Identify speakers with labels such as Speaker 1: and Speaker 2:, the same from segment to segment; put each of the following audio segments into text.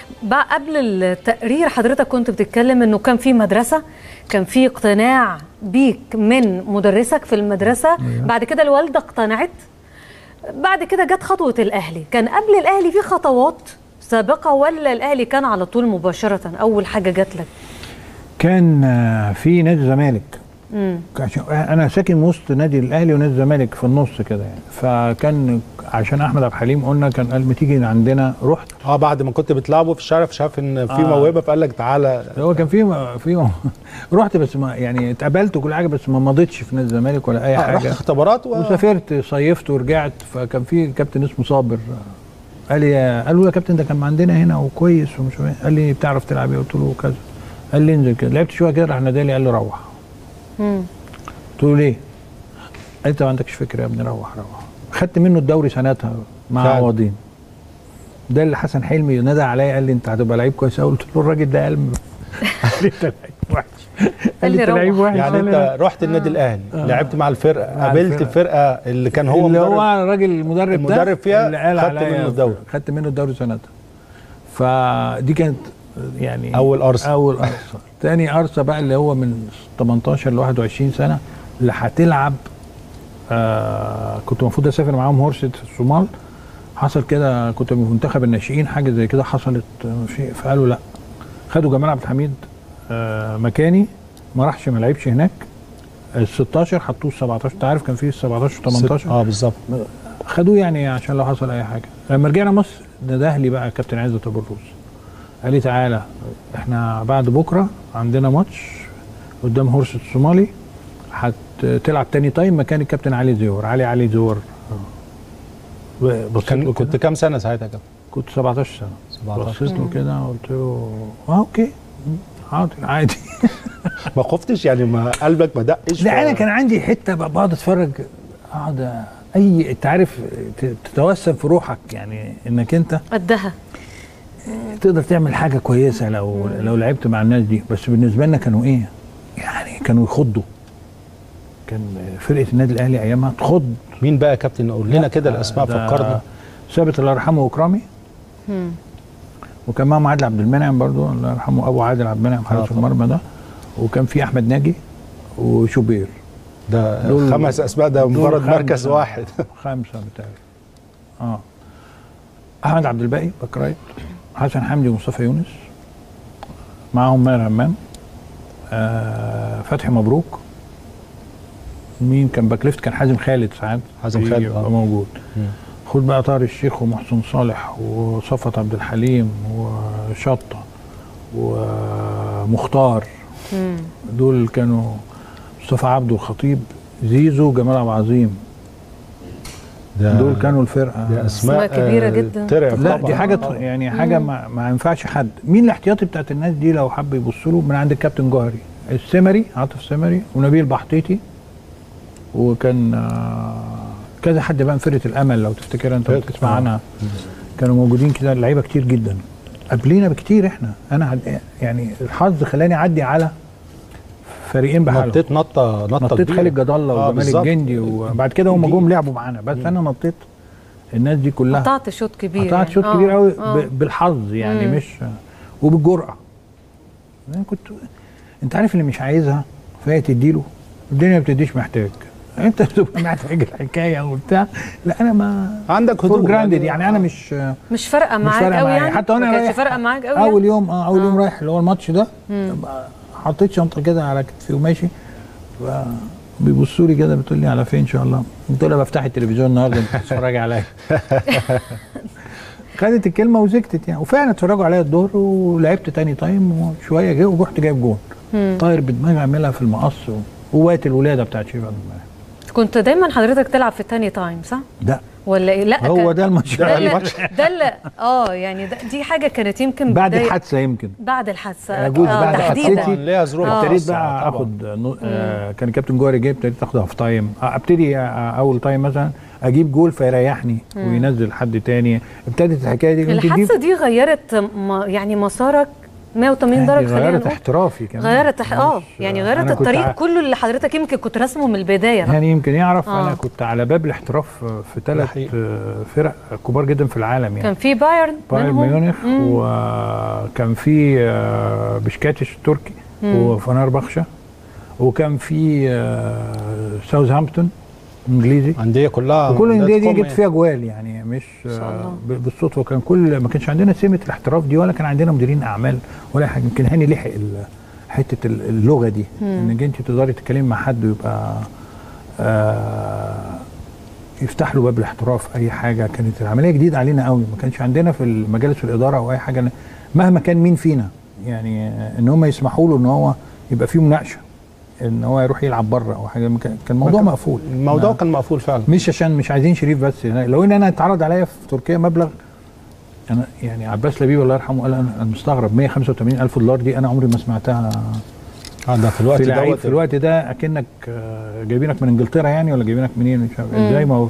Speaker 1: بقى قبل التقرير حضرتك كنت بتتكلم انه كان في مدرسه كان في اقتناع بيك من مدرسك في المدرسه بعد كده الوالده اقتنعت بعد كده جت خطوه الاهلي كان قبل الاهلي في خطوات سابقه ولا الاهلي كان على طول مباشره اول حاجه جات لك
Speaker 2: كان آه، في نادي الزمالك عشان انا ساكن وسط نادي الاهلي ونادي الزمالك في النص كده يعني فكان عشان احمد عبد الحليم قلنا كان قال ما تيجي عندنا رحت
Speaker 3: اه بعد ما كنت بتلعبه في الشارع فشاف ان في
Speaker 2: آه.
Speaker 3: موهبه فقال لك تعالى
Speaker 2: هو كان في في رحت بس ما يعني اتقابلت وكل حاجه بس ما مضيتش في نادي الزمالك ولا اي
Speaker 3: آه رحت
Speaker 2: حاجه
Speaker 3: اختبارات و...
Speaker 2: وسافرت صيفت ورجعت فكان في كابتن اسمه صابر قال لي قال له يا كابتن ده كان عندنا هنا وكويس ومش عارف إيه. قال لي بتعرف تلعب ايه قلت له كذا قال لي انزل كده لعبت شويه كده راح نادالي قال لي روح
Speaker 1: مم.
Speaker 2: قلت له ليه؟ قال انت ما عندكش فكره يا ابني روح روح خدت منه الدوري سنتها مع
Speaker 3: فعلا.
Speaker 2: عوضين ده اللي حسن حلمي نادى عليا قال لي انت هتبقى لعيب كويس قوي قلت له الراجل ده قال قال لي انت لعيب وحش قال لي انت
Speaker 1: روح.
Speaker 2: لعيب وحش
Speaker 3: يعني
Speaker 2: قال لي
Speaker 3: انت رحت النادي الاهلي
Speaker 2: آه.
Speaker 3: لعبت مع الفرقه
Speaker 2: مع
Speaker 3: قابلت
Speaker 2: الفرقة.
Speaker 3: الفرقه اللي كان هو
Speaker 2: اللي
Speaker 3: مدرب
Speaker 2: هو الراجل المدرب ده
Speaker 3: المدرب فيها
Speaker 2: اللي قال
Speaker 3: خدت
Speaker 2: عليا
Speaker 3: منه الدوري.
Speaker 2: خدت منه الدوري سنتها فدي كانت يعني
Speaker 3: اول ارسنال
Speaker 2: اول قرصه تاني قرصه بقى اللي هو من 18 ل 21 سنه اللي هتلعب آه كنت المفروض اسافر معاهم هورسة الصومال حصل كده كنت في منتخب الناشئين حاجه زي كده حصلت آه، شيء فقالوا لا خدوا جمال عبد الحميد آه مكاني ما راحش ما لعبش هناك ال 16 حطوه ال 17 انت عارف كان في ال 17 و 18
Speaker 3: اه بالظبط
Speaker 2: خدوه يعني عشان لو حصل اي حاجه لما رجعنا مصر نده لي بقى كابتن عزت ابو الروس قال لي تعالى احنا بعد بكره عندنا ماتش قدام هورس الصومالي هتلعب تاني تايم مكان الكابتن علي زور علي علي زور بصيت
Speaker 3: كان
Speaker 2: له
Speaker 3: كنت
Speaker 2: كده
Speaker 3: كام سنه ساعتها كده
Speaker 2: كنت 17 سنه
Speaker 3: 17
Speaker 2: بصيت له كده قلت له اه اوكي حاضر عادي
Speaker 3: ما خفتش يعني ما قلبك ما دقش
Speaker 2: لا
Speaker 3: ف-
Speaker 2: انا كان عندي حته بقى بقعد اتفرج اقعد اي انت عارف ت- تتوسم في روحك يعني انك انت
Speaker 1: قدها
Speaker 2: تقدر تعمل حاجه كويسه لو لو لعبت مع الناس دي بس بالنسبه لنا كانوا ايه يعني كانوا يخضوا كان فرقه النادي الاهلي ايامها تخض
Speaker 3: مين بقى يا كابتن قول لنا كده الاسماء
Speaker 2: ده
Speaker 3: فكرنا
Speaker 2: ثابت الله يرحمه واكرامي
Speaker 1: مم.
Speaker 2: وكان معاهم عادل عبد المنعم برضو الله يرحمه ابو عادل عبد المنعم
Speaker 3: آه
Speaker 2: حارس
Speaker 3: طبعا.
Speaker 2: المرمى ده وكان في احمد ناجي وشوبير
Speaker 3: ده
Speaker 2: دول-
Speaker 3: خمس اسماء ده
Speaker 2: دول
Speaker 3: مجرد
Speaker 2: خمسة.
Speaker 3: مركز واحد
Speaker 2: خمسه بتاعي اه احمد عبد الباقي باك رايت حسن حمدي ومصطفى يونس معاهم ماهر همام آه فتحي مبروك مين كان باك ليفت كان حازم خالد ساعات
Speaker 3: حازم
Speaker 2: يجي
Speaker 3: خالد،
Speaker 2: يبقى
Speaker 3: آه.
Speaker 2: موجود
Speaker 3: مم.
Speaker 2: خد بقى طاهر الشيخ ومحسن صالح وصفت عبد الحليم وشطه ومختار
Speaker 1: مم.
Speaker 2: دول كانوا مصطفى عبده الخطيب زيزو جمال عبد العظيم
Speaker 3: ده
Speaker 2: دول كانوا الفرقه
Speaker 3: دي اسماء
Speaker 1: أسماء كبيرة
Speaker 3: آه،
Speaker 1: جدا.
Speaker 3: ترعب
Speaker 2: لا
Speaker 3: طبعا.
Speaker 2: دي حاجه
Speaker 3: آه.
Speaker 2: يعني حاجه ما, ما ينفعش حد مين الاحتياطي بتاعت الناس دي لو حب يبص له من عند الكابتن جوهري السمري عاطف سمري ونبيل بحطيتي وكان آه، كذا حد بقى من فرقه الامل لو تفتكر انت
Speaker 3: فرقة-
Speaker 2: بتسمع
Speaker 3: آه.
Speaker 2: عنها كانوا موجودين كده لعيبه كتير جدا قبلينا بكتير احنا انا عد- يعني الحظ خلاني اعدي على فريقين بحالهم
Speaker 3: نطيت نطه نطه
Speaker 2: نطيت
Speaker 3: كبيرة.
Speaker 2: خالد جد الله
Speaker 3: آه،
Speaker 2: وجمال
Speaker 3: بالظبط.
Speaker 2: الجندي وبعد كده هم جم لعبوا معانا بس انا نطيت الناس دي كلها
Speaker 1: قطعت شوط كبير
Speaker 2: قطعت
Speaker 1: يعني.
Speaker 2: شوط
Speaker 1: آه،
Speaker 2: كبير قوي
Speaker 1: آه.
Speaker 2: ب- بالحظ يعني
Speaker 1: مم.
Speaker 2: مش وبالجرأه انا كنت انت عارف اللي مش عايزها فهي تديله الدنيا ما بتديش محتاج انت بتبقى محتاج الحكايه وبتاع لا انا ما
Speaker 3: عندك
Speaker 2: فور
Speaker 3: هدوء
Speaker 2: جراندد يعني انا مش
Speaker 1: مش فارقه
Speaker 2: مش
Speaker 1: معاك
Speaker 2: فارقه
Speaker 1: قوي
Speaker 2: معايا
Speaker 1: يعني
Speaker 2: حتى وانا
Speaker 1: ما كانتش
Speaker 2: رايح
Speaker 1: فارقه معاك قوي
Speaker 2: اول
Speaker 1: يعني؟
Speaker 2: يوم اه اول
Speaker 1: آه.
Speaker 2: يوم رايح اللي هو الماتش ده
Speaker 1: مم.
Speaker 2: حطيت شنطه كده على كتفي وماشي ف- بيبصوا لي كده بتقول لي على فين ان شاء الله قلت لها بفتح التلفزيون النهارده انت بتتفرجي عليا خدت الكلمه وسكتت يعني وفعلا اتفرجوا عليا الظهر ولعبت تاني تايم وشويه جه ورحت جايب جون
Speaker 1: مم.
Speaker 2: طاير بدماغي اعملها في المقص و- ووقت الولاده بتاعت شيبه
Speaker 1: كنت دايما حضرتك تلعب في التاني تايم صح
Speaker 2: ده
Speaker 1: ولا ايه لا
Speaker 2: هو
Speaker 1: كان-
Speaker 2: ده الماتش
Speaker 1: ده اللي
Speaker 3: الماتش.
Speaker 1: ده اللي اه يعني ده دي حاجه كانت يمكن
Speaker 2: بعد
Speaker 1: بداية-
Speaker 2: الحادثه يمكن
Speaker 1: بعد الحادثه
Speaker 2: يجوز
Speaker 1: آه،
Speaker 2: بعد
Speaker 1: تحديدا
Speaker 2: حادثتي.
Speaker 3: ليها ظروف
Speaker 1: آه.
Speaker 2: ابتديت
Speaker 3: خاصة
Speaker 2: بقى
Speaker 3: طبعاً.
Speaker 2: اخد نو- آه كان الكابتن جوهري جاي ابتديت اخد هاف تايم آه، ابتدي آه، اول تايم مثلا اجيب جول فيريحني وينزل حد تاني ابتدت الحكايه دي يمكن دي
Speaker 1: الحادثه دي غيرت م- يعني مسارك 180 درجه خلينا
Speaker 2: غيرت
Speaker 1: نقول.
Speaker 2: احترافي كمان
Speaker 1: غيرت ح- اه
Speaker 2: مش-
Speaker 1: يعني غيرت
Speaker 2: أنا كنت
Speaker 1: الطريق
Speaker 2: ع-
Speaker 1: كله اللي حضرتك يمكن كنت راسمه من البدايه
Speaker 2: يعني يمكن يعرف
Speaker 1: آه.
Speaker 2: انا كنت على باب الاحتراف في ثلاث
Speaker 3: حقيقي.
Speaker 2: فرق كبار جدا في العالم يعني
Speaker 1: كان في بايرن
Speaker 2: بايرن
Speaker 1: منهم.
Speaker 2: ميونخ
Speaker 1: مم.
Speaker 2: وكان في آه، بشكاتش التركي وفنربخشة وكان في آه، ساوثهامبتون انجليزي
Speaker 3: انديه كلها
Speaker 2: وكل
Speaker 3: أندية
Speaker 2: الانديه دي
Speaker 3: قمة
Speaker 2: جبت فيها جوال يعني مش
Speaker 1: شاء الله.
Speaker 2: آه، ب- بالصدفه كان كل ما كانش عندنا سمه الاحتراف دي ولا كان عندنا مديرين اعمال ولا حاجه يمكن هاني لحق ال- حته ال- اللغه دي انك انت تقدري تتكلمي مع حد ويبقى آه يفتح له باب الاحتراف اي حاجه كانت العمليه جديده علينا قوي ما كانش عندنا في المجالس الاداره او اي حاجه مهما كان مين فينا يعني آه، ان هم يسمحوا له ان هو يبقى فيه مناقشه ان هو يروح يلعب بره او حاجه كان كان الموضوع مقفول
Speaker 3: الموضوع
Speaker 2: ما-
Speaker 3: كان مقفول فعلا
Speaker 2: مش عشان مش عايزين شريف بس يعني لو ان انا اتعرض عليا في تركيا مبلغ انا يعني عباس لبيب الله يرحمه قال انا أنا مستغرب 185 الف دولار دي انا عمري ما سمعتها
Speaker 3: آه، ده في الوقت
Speaker 2: في لعيب
Speaker 3: دوت
Speaker 2: في الوقت ده اكنك آه، جايبينك من انجلترا يعني ولا جايبينك منين مش عارف ازاي ما هو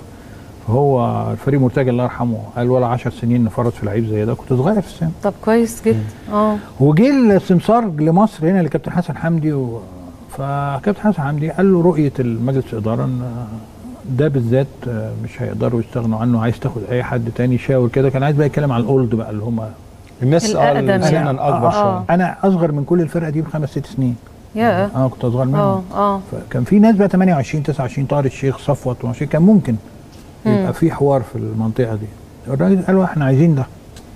Speaker 2: فهو الفريق مرتجى الله يرحمه قال ولا 10 سنين نفرط في لعيب زي ده كنت صغير في السن
Speaker 1: طب كويس جدا اه
Speaker 2: وجه السمسار لمصر هنا لكابتن حسن حمدي و... فكابتن حسن حمدي قال له رؤيه المجلس الاداره ان ده بالذات مش هيقدروا يستغنوا عنه عايز تاخد اي حد تاني شاور كده كان عايز بقى يتكلم على الاولد بقى اللي هم
Speaker 3: الناس اه
Speaker 1: الأقدم
Speaker 3: اللي
Speaker 1: يعني.
Speaker 3: سنا اكبر
Speaker 1: آه.
Speaker 3: شويه
Speaker 2: انا اصغر من كل الفرقه دي بخمس ست سنين
Speaker 1: يا
Speaker 2: انا كنت اصغر
Speaker 1: اه
Speaker 2: منهم
Speaker 1: اه
Speaker 2: فكان في ناس بقى 28 29 طاهر الشيخ صفوت وماشي كان ممكن يبقى في حوار في المنطقه دي الراجل قال احنا عايزين ده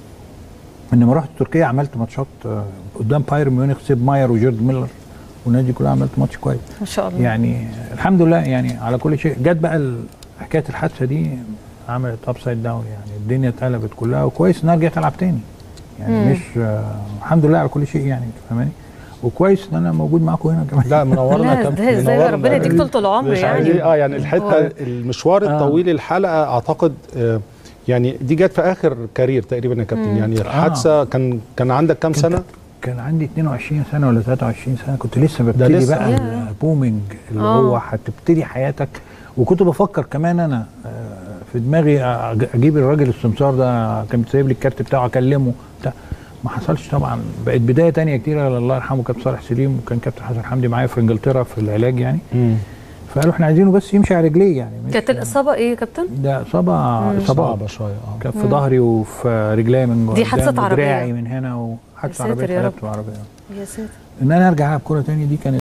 Speaker 2: من لما رحت تركيا عملت ماتشات آه، قدام بايرن ميونخ سيب ماير وجيرد ميلر والناس دي كلها عملت ماتش كويس
Speaker 1: ما شاء الله
Speaker 2: يعني الحمد لله يعني على كل شيء جت بقى ال- حكايه الحادثه دي عملت اب سايد داون يعني الدنيا اتقلبت كلها وكويس ان انا رجعت العب تاني يعني مش آه الحمد لله على كل شيء يعني أنت فاهماني وكويس ان انا موجود معاكم هنا كمان
Speaker 3: لا منورنا
Speaker 1: لا
Speaker 3: يا كابتن
Speaker 1: ازاي ازاي
Speaker 3: منورنا.
Speaker 1: ربنا يديك طول العمر
Speaker 3: مش
Speaker 1: يعني
Speaker 3: عايزين اه يعني الحته
Speaker 1: هو-
Speaker 3: المشوار
Speaker 2: آه.
Speaker 3: الطويل الحلقه اعتقد آه يعني دي جت في اخر كارير تقريبا يا كابتن يعني الحادثه كان كان عندك كام سنه؟
Speaker 2: كان عندي 22 سنه ولا 23 سنه كنت لسه
Speaker 3: ده
Speaker 2: ببتدي
Speaker 3: لسه.
Speaker 2: بقى
Speaker 1: ياه.
Speaker 2: البومينج اللي
Speaker 1: آه.
Speaker 2: هو هتبتدي حياتك وكنت بفكر كمان انا آه، في دماغي أج- اجيب الراجل السمسار ده كان سايب لي الكارت بتاعه اكلمه بتاع ما حصلش طبعا بقت بدايه تانية كتيره الله يرحمه كابتن صالح سليم وكان كابتن حسن حمدي معايا في انجلترا في العلاج يعني فقالوا احنا عايزينه بس يمشي على رجليه يعني مش-
Speaker 1: كانت الاصابه ايه يا كابتن؟
Speaker 2: ده اصابه اصابات
Speaker 3: صعبه شويه اه
Speaker 2: كان في ظهري وفي رجلي من جوه
Speaker 1: دي حادثة
Speaker 2: قدام
Speaker 1: عربية.
Speaker 2: ودراعي من هنا وحادثه
Speaker 1: يا ساتر
Speaker 2: عربيه
Speaker 1: يا رب.
Speaker 2: اتقلبت في عربيه
Speaker 1: يا ساتر
Speaker 2: ان انا ارجع العب كوره تاني دي كانت